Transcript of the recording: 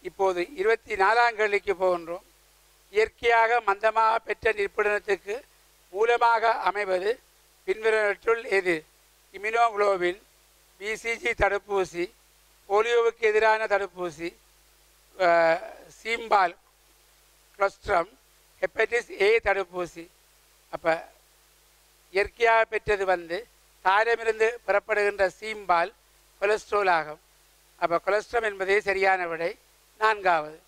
இப்போது இருபத்தி நாலாம் கேள்விக்கு போகின்றோம் இயற்கையாக மந்தமாக பெற்ற நிற்புணத்துக்கு மூலமாக அமைவது பின்வருவற்றுள் எது இம்யூனோகுளோபின் பிசிஜி தடுப்பூசி போலியோவுக்கு எதிரான தடுப்பூசி அஹ், சீம்பால் கொலஸ்ட்ரம் ஹெப்படைட்டிஸ் ஏ தடுப்பூசி அப்போ இயற்கையாக பெற்றது வந்து தாயிடமிருந்து பெறப்படுகின்ற சீம்பால் கொலஸ்ட்ரோல் ஆகும் அப்போ கொலஸ்ட்ரம் என்பதே சரியான விடை நான்காவது